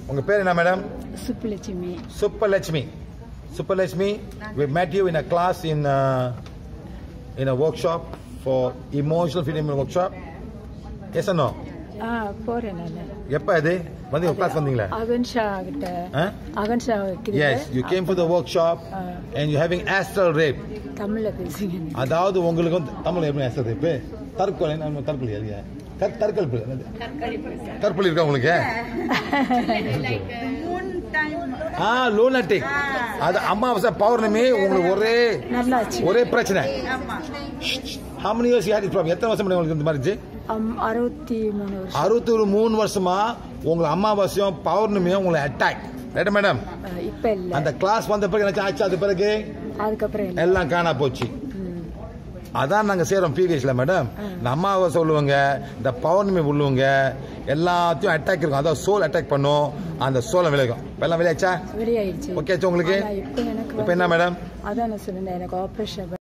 உங்க பேர் என்ன madam Subbulakshmi Superlakshmi. Superlakshmi, we met you in a class in uh, in a workshop for emotional freedom workshop. Yes or no? ஆ போறேன் நான் எப்ப இது வந்து கிளாஸ் வந்தீங்களா அகன் ஷா கிட்ட Huh? அகன் ஷா கிட்ட Yes, you came for the workshop Ah. and you're having astral rape. தமிழ்ல பேசுங்க அதாவது உங்களுக்கு வந்து தமிழ் எப்படி astral rape? தற்கொலை நம்ம தற்கொலை இல்லையா தற்- தற்கொலை தற்கொலை இருக்கா உங்களுக்கு ஆ லூனட்டிக் அது அமாவாசை பௌர்ணமி உங்களுக்கு ஒரே நல்லாச்சு ஒரே பிரச்சனை how many years you had this problem எத்தனை வருஷம் உங்களுக்கு இந்த மாதிரி இருந்துச்சு? அம், அறுபத்தி மூணு வருஷம் அறுபத்தி ஒரு மூணு வருஷமா உங்களை அமாவாசையும் பௌர்ணமியும் உங்களை அட்டாக் ரைட் மேடம் ஆ, இப்ப இல்ல அந்த கிளாஸ் வந்த பிறகு என்ன ஆச்சு அது பிறகு அதுக்கப்புறம் இல்ல எல்லாம் காணா போச்சு ம். அதான் நாங்க செய்யறோம் பிவிஎஸ்ல மேடம் இந்த அம்மாவை சொல்லுவாங்க இந்த பௌர்ணமி உள்ளவங்க எல்லாத்தையும் அட்டாக் இருக்கும் அதாவது சோல் அட்டாக் பண்ணும் அந்த சோலை விளைக்கும் இப்ப எல்லாம் விளையாச்சா வெளியாயிடுச்சு ஓகே ஆச்சா உங்களுக்கு ஆனா இப்ப எனக்கு இப்ப என்ன வந்து- மேடம் அதான் நான் சொன்னேன் எனக்கு ஆபரேஷன்